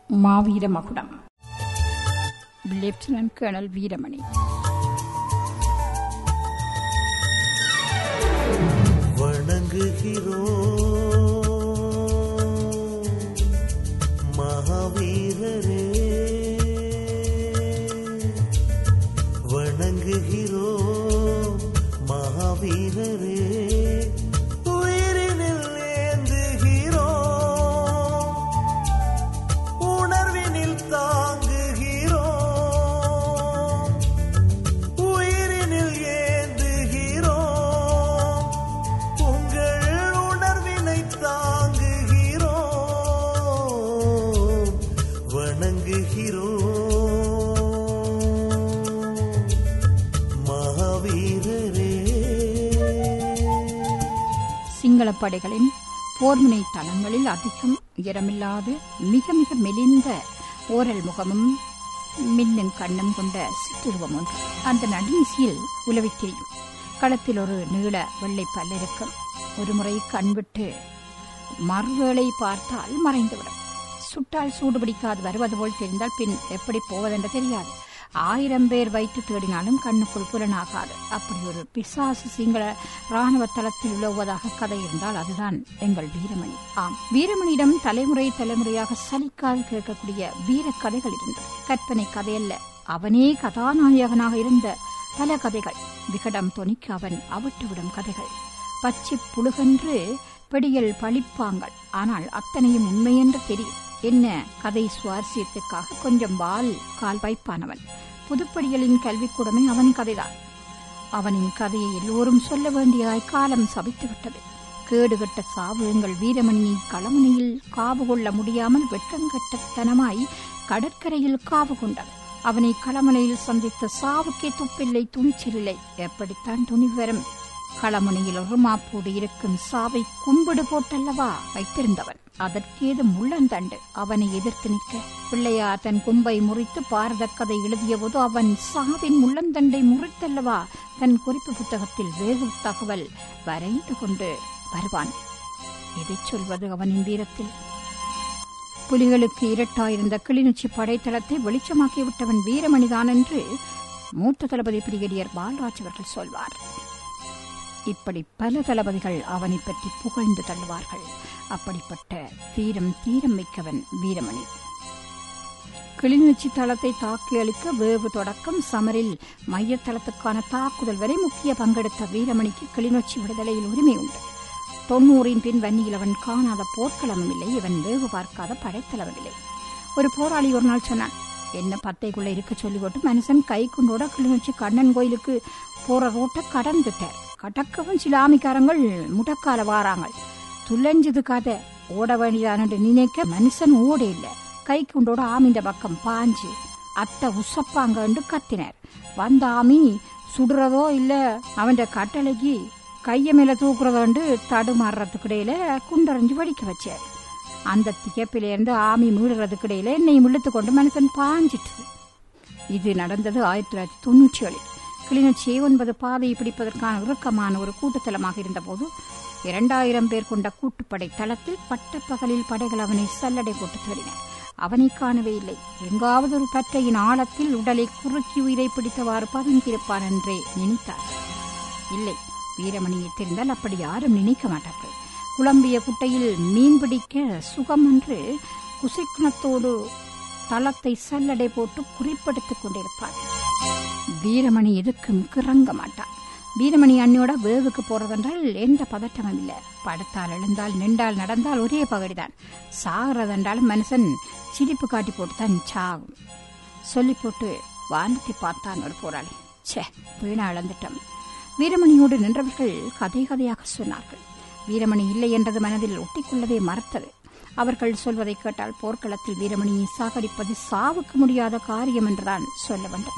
மாவீர மகுடம் lieutenant colonel Veeramani வணங்குகிறோம் மகாவீரரே வணங்குகிறோம் மகாவீரரே உயிரினில் ஏந்துகிறோம் உணர்வினில் தாங்குகிறோம் உயிரினில் ஏந்துகிறோம் உங்கள் உணர்வினை தாங்குகிறோம் வணங்குகிறோம் மகாவீரரே சிங்கள படைகளின் போர்முனை தளங்களில் அதிகம் உயரமில்லாத மிக மிக மெலிந்த ஓரல் முகமும் மின்னும் கண்ணும் கொண்ட சிற்றுருவம் ஒன்று அந்த நடுநீசியில் உலவித் திரியும் களத்தில் ஒரு நீள வெள்ளை பல்லிருக்கும் ஒருமுறை கண்விட்டு மறுவேளை பார்த்தால் மறைந்துவிடும் சுட்டால் சூடு பிடிக்காது வருவது போல் தெரிந்தால் பின் எப்படி போவதென்று தெரியாது ஆயிரம் பேர் வைத்து தேடினாலும் கண்ணுக்குள் புலனாகாது அப்படி ஒரு பிசாசு சிங்கள ராணுவ தளத்தில் உழவுவதாக கதை இருந்தால் அதுதான் எங்கள் வீரமணி ஆம் வீரமணியிடம் தலைமுறை தலைமுறையாக சலிக்காது கேட்கக்கூடிய வீர கதைகள் இருந்தது கற்பனை கதையல்ல அவனே கதாநாயகனாக இருந்த பல கதைகள் விகடம் தொனிக்கு அவன் அவிட்டுவிடும் கதைகள் பச்சை புழுகென்று பெடியல் பழிப்பாங்கள் ஆனால் அத்தனையும் உண்மையென்று தெரியும் என்ன கதை சுவாரஸ்யத்துக்காக கொஞ்சம் வால் கால் வைப்பானவன் புதுப்படிகளின் கல்விக்கூடமே அவன் கதைதான் அவனின் கதையை எல்லோரும் சொல்ல வேண்டியதாய் காலம் சபித்துவிட்டது கேடுகட்ட சாவு எங்கள் வீரமணியை களமுனையில் காவு கொள்ள முடியாமல் வெட்கங்கட்டத்தனமாய் கடற்கரையில் காவு கொண்டது அவனை களமுனையில் சந்தித்த சாவுக்கே துப்பில்லை துணிச்சலில்லை எப்படித்தான் துணிவு வரும் களமுனையில் ஒரு மாப்போடு இருக்கும் சாவை கும்பிடு போட்டல்லவா வைத்திருந்தவன் அதற்கேது முள்ளந்தண்டு அவனை எதிர்த்து நிற்க பிள்ளையார் தன் கும்பை முறித்து பாரத கதை எழுதிய போது அவன் சாவின் முள்ளந்தண்டை முறித்தல்லவா தன் குறிப்பு புத்தகத்தில் வேகு தகவல் வரைந்து கொண்டு வருவான் எதைச் சொல்வது அவனின் வீரத்தில் புலிகளுக்கு இரட்டாயிருந்த கிளிநொச்சி படைத்தளத்தை வெளிச்சமாக்கி விட்டவன் வீரமணிதான் என்று மூத்த தளபதி பிரிகேடியர் பால்ராஜ் அவர்கள் சொல்வார் இப்படி பல தளபதிகள் அவனை பற்றி புகழ்ந்து தள்ளுவார்கள் அப்படிப்பட்ட தீரம் தீரம் மிக்கவன் வீரமணி கிளிநொச்சி தளத்தை தாக்கி அளிக்க வேவு தொடக்கம் சமரில் மையத்தளத்துக்கான தாக்குதல் வரை முக்கிய பங்கெடுத்த வீரமணிக்கு கிளிநொச்சி விடுதலையில் உரிமை உண்டு தொன்னூறின் பின் வன்னியில் அவன் காணாத போர்க்களமும் இல்லை இவன் வேவு பார்க்காத படைத்தளவும் இல்லை ஒரு போராளி ஒரு நாள் சொன்னான் என்ன பத்தைக்குள்ள இருக்க சொல்லி போட்டு மனுஷன் கை கொண்டோட கிளிநொச்சி கண்ணன் கோயிலுக்கு போற ரோட்டை கடந்துட்டார் கடக்கவும் சில ஆமிக்காரங்கள் முடக்கால வாராங்க துளைஞ்சது கதை ஓட வேண்டியதான்னு நினைக்க மனுஷன் ஓட இல்ல கை கொண்டோட ஆமின்ற பக்கம் பாஞ்சு அத்தை உசப்பாங்கன்னு கத்தினார் வந்த ஆமி சுடுறதோ இல்ல அவன் கட்டளைக்கு கைய மேல தூக்குறதோண்டு தடுமாறுறதுக்கு இடையில குண்டறிஞ்சு வடிக்க வச்சார் அந்த திகப்பிலிருந்து ஆமி மீடுறதுக்கு இடையில என்னை இழுத்து கொண்டு மனுஷன் பாஞ்சிட்டு இது நடந்தது ஆயிரத்தி தொள்ளாயிரத்தி தொண்ணூற்றி ஏழில் கிளிநொச்சி ஒன்பது பாதையை பிடிப்பதற்கான இறுக்கமான ஒரு கூட்டுத்தலமாக இருந்தபோது இரண்டாயிரம் பேர் கொண்ட கூட்டுப்படை தளத்தில் பட்டப்பகலில் படைகள் அவனை சல்லடை போட்டு தேடின அவனை காணவே இல்லை எங்காவது ஒரு பற்றையின் ஆழத்தில் உடலை குறுக்கி உயிரை பிடித்தவாறு பதுங்கியிருப்பான் என்றே நினைத்தார் இல்லை வீரமணியை தெரிந்தால் அப்படி யாரும் நினைக்க மாட்டார்கள் குழம்பிய குட்டையில் மீன் பிடிக்க சுகம் என்று குசிக்குணத்தோடு தளத்தை சல்லடை போட்டு குறிப்பெடுத்துக் கொண்டிருப்பார் வீரமணி எதுக்கும் கிறங்க மாட்டான் வீரமணி அண்ணியோட வேவுக்கு போறதென்றால் எந்த பதட்டமும் இல்லை படுத்தால் எழுந்தால் நின்றால் நடந்தால் ஒரே பகடிதான் சாகிறதென்றாலும் மனுஷன் சிரிப்பு காட்டி போட்டு தான் சாகும் சொல்லி போட்டு வானத்தை பார்த்தான் ஒரு போராளி ச்சே வீணா இழந்துட்டோம் வீரமணியோடு நின்றவர்கள் கதை கதையாக சொன்னார்கள் வீரமணி இல்லை என்றது மனதில் ஒட்டிக்கொள்ளவே மறுத்தது அவர்கள் சொல்வதை கேட்டால் போர்க்களத்தில் வீரமணியை சாகடிப்பது சாவுக்கு முடியாத காரியம் என்றுதான் சொல்ல வேண்டும்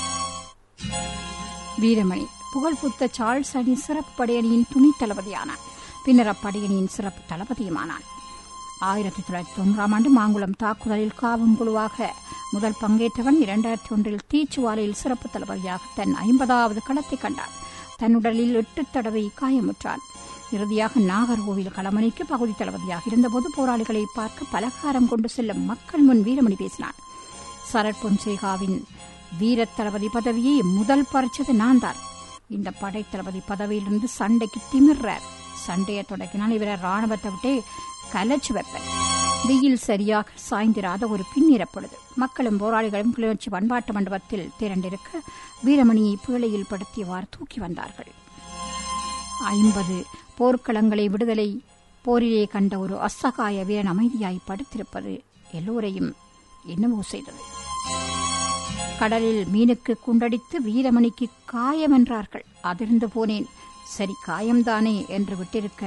வீரமணி புகழ்புத்த சார்ல்ஸ் அணி சிறப்பு படையணியின் துணை தளபதியானான் பின்னர் அப்படையணியின் சிறப்பு தளபதியுமானான் ஆயிரத்தி தொள்ளாயிரத்தி தொண்ணூறாம் ஆண்டு மாங்குளம் தாக்குதலில் காவும் குழுவாக முதல் பங்கேற்றவன் இரண்டாயிரத்தி ஒன்றில் தீச்சுவாலையில் சிறப்பு தளபதியாக தன் ஐம்பதாவது களத்தை கண்டான் தன் உடலில் எட்டு தடவை காயமுற்றான் இறுதியாக நாகர்கோவில் களமணிக்கு பகுதி தளபதியாக இருந்தபோது போராளிகளை பார்க்க பலகாரம் கொண்டு செல்லும் மக்கள் முன் வீரமணி பேசினான் சரத் பொன்சேகாவின் வீரத் தளபதி பதவியை முதல் பறிச்சது நான் தான் இந்த படை தளபதி பதவியிலிருந்து சண்டைக்கு திமிர்றார் சண்டையை தொடங்கினால் இவரை ராணுவத்தை விட்டே கலச்சு வைப்பேன் வெயில் சரியாக சாய்ந்திராத ஒரு பின்னிறப்பொழுது மக்களும் போராளிகளும் கிளர்ச்சி பண்பாட்டு மண்டபத்தில் திரண்டிருக்க வீரமணியை பேழையில் படுத்தியவாறு தூக்கி வந்தார்கள் ஐம்பது போர்க்களங்களை விடுதலை போரிலே கண்ட ஒரு அசகாய வீரன் அமைதியாய் படுத்திருப்பது எல்லோரையும் என்னவோ செய்தது கடலில் மீனுக்கு குண்டடித்து வீரமணிக்கு காயம் என்றார்கள் அதிர்ந்து போனேன் சரி காயம்தானே என்று விட்டிருக்க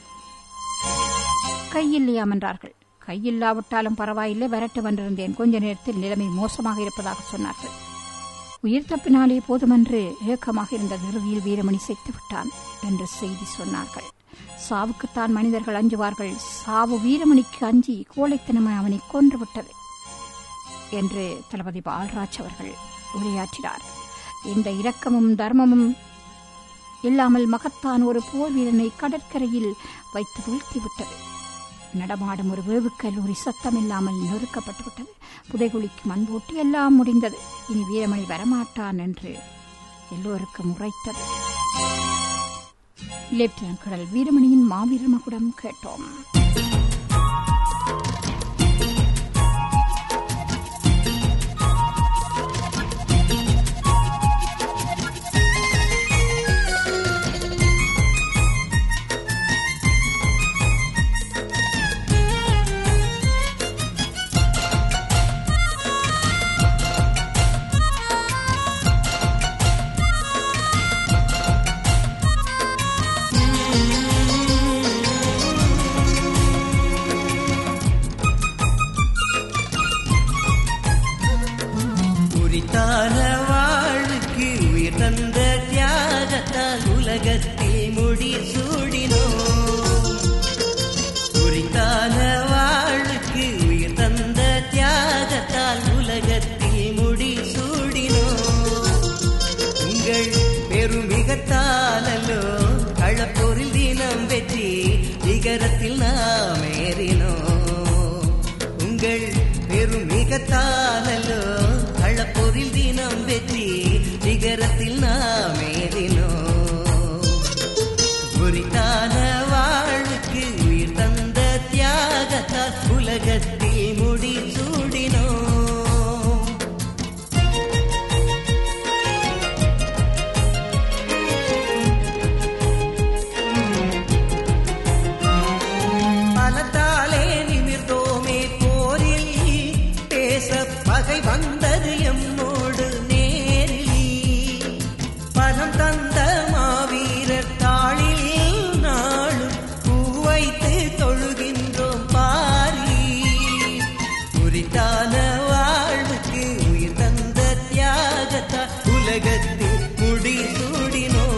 கையில்லையாம் என்றார்கள் கையில்லாவிட்டாலும் பரவாயில்லை வரட்டு வந்திருந்தேன் கொஞ்ச நேரத்தில் நிலைமை மோசமாக இருப்பதாக சொன்னார்கள் உயிர் தப்பினாலே போதுமென்று ஏக்கமாக இருந்த இறுதியில் வீரமணி செத்து விட்டான் என்று செய்தி சொன்னார்கள் சாவுக்குத்தான் மனிதர்கள் அஞ்சுவார்கள் சாவு வீரமணிக்கு அஞ்சி கோழைத்தனமாய் அவனை கொன்றுவிட்டது என்று தளபதி பால்ராஜ் அவர்கள் உரையாற்றினார் இந்த இரக்கமும் தர்மமும் இல்லாமல் மகத்தான் ஒரு போர் வீரனை கடற்கரையில் வைத்து வீழ்த்திவிட்டது நடமாடும் ஒரு வேவு கல்லூரி சத்தம் இல்லாமல் நொறுக்கப்பட்டு விட்டது புதைகுழிக்கு மண் போட்டு எல்லாம் முடிந்தது இனி வீரமணி வரமாட்டான் என்று எல்லோருக்கும் உரைத்தது லெப்டினன்ட் கடல் வீரமணியின் மாவீர மகுடம் கேட்டோம் உரித்தான வாழ்வுக்கு உயிர் தந்த தியாகத்தால் உலகத்தில் முடி சூடினோம் உரித்தான வாழ்வுக்கு உயிர் தந்த தியாகத்தால் உலகத்தில் முடி சூடினோம் உங்கள் பெருமிகத்தாலோ களப்போரில் தினம் வெற்றி விகரத்தில் நாம் ஏறினோம் உங்கள் பெருமிகத்தாலோ களப்போரில் தினம் வெற்றி விகரத்தில் நாம் ஏறினோம் உரித்தான வாழ்வுக்கு உயிர் தந்த தியாகத்தால் உலகத்தில் முடி சூடினோம் பலத்தாலே நிமிர்ந்தோமே போரில் பேச பகை வந்தது எம்மோடு நேரில் பலம் தந்த மாவீரர் தாளில் நாளும் பூவைத்து தொழுகின்றோம் பாரி உரித்தான வாழ்வுக்கு உயிர் தந்த தியாகத்தால் உலகத்தில் முடி சூடினோம்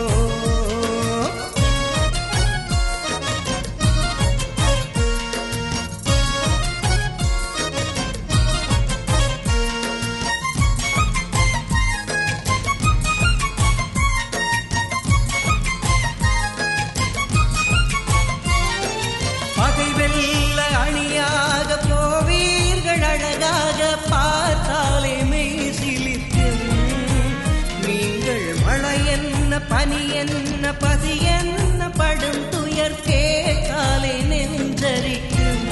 பகை வெல்ல அணியாக போவீர்கள் அழகாக பார்த்தாலே மெய் சிலிர்க்கும் நீங்கள் மழை என்ன பனி என்ன பசி என்ன படும் துயர் கேட்டாலே நெஞ்சரிக்கும்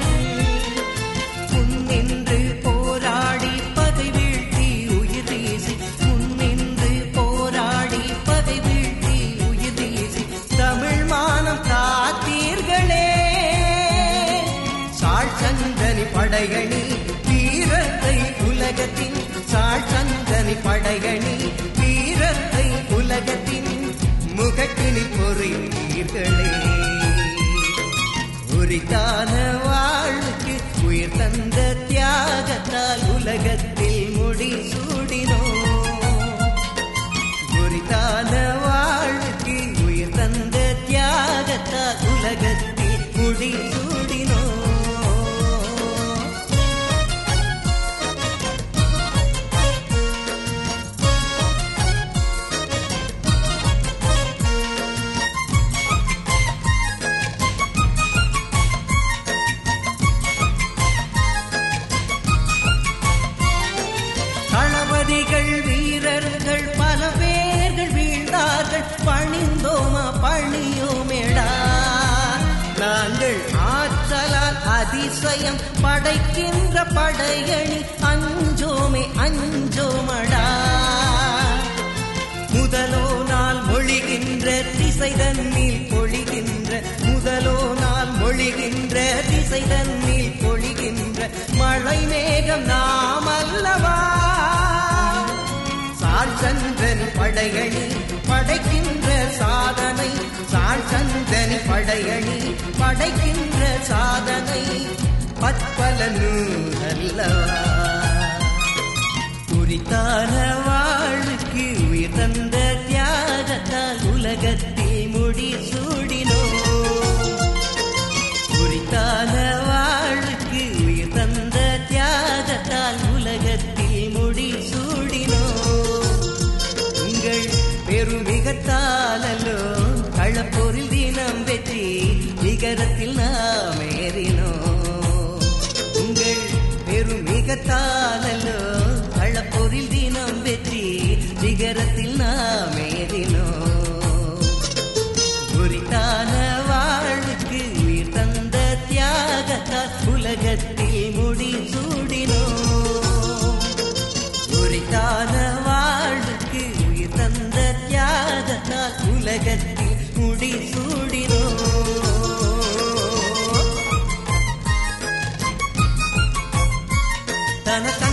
முன்னின்று போராடி பகை வீழ்த்தி உயிர் வீசி முன்னின்று போராடி பகை வீழ்த்தி உயிர் வீசி தமிழ் மானம் காத்தீர்களே சாள் சந்தனி படையணி வீரத்தை உலகத்தின் சாள் சந்தனி படையணி வீரத்தை உலகத்தின் முகட்டினில் பொறித்தீர்களே உரித்தான வாழ்வுக்கு உயிர் தந்த தியாகத்தால் உலகத்தில் முடி சூடினோம் உரித்தான வாழ்வுக்கு உயிர் தந்த தியாகத்தால் உலகத்தில் முடி சூடினோம் அதிசயம் படைக்கின்ற படையணி அஞ்சோமே அஞ்சோமடா முதலோ நாள் மொழிகின்ற திசை தன்னில் பொழிகின்ற முதலோ நாள் மொழிகின்ற திசை தன்னில் பொழிகின்ற மழை மேகம் நாம் அல்லவா சால் சந்தனி படையணி படைக்கின்ற சாதனை சால் சந்தனி படையணி படைக்கின்ற சாதனை பற்பல நூலல்லவா குறித்தான வாழ்க்கு உயிர் தந்த தியாகத்தால் உலகத்தில் முடி சூடினோ குறித்தான வாழ்க்கு உயிர் தந்த தியாகத்தால் உலகத்தில் முடி சூடினோ உங்கள் பெருமிகத்தாலோ களப்போரில் தினம் வெற்றி நிகரத்தில் நாம் ஏறினோம் உங்கள் பெருமிகத்தாலோ களப்போரில் தினம் வெற்றி சிகரத்தில் நாம் ஏறினோம் குறித்தான வாழ்வுக்கு உயிர் தந்த தியாகத்தால் உலகத்தில் முடி சூடினோம் குறித்தான வாழ்வுக்கு உயிர் தந்த தியாகத்தால் உலகத்தில் முடி சூடினோம் தனக்க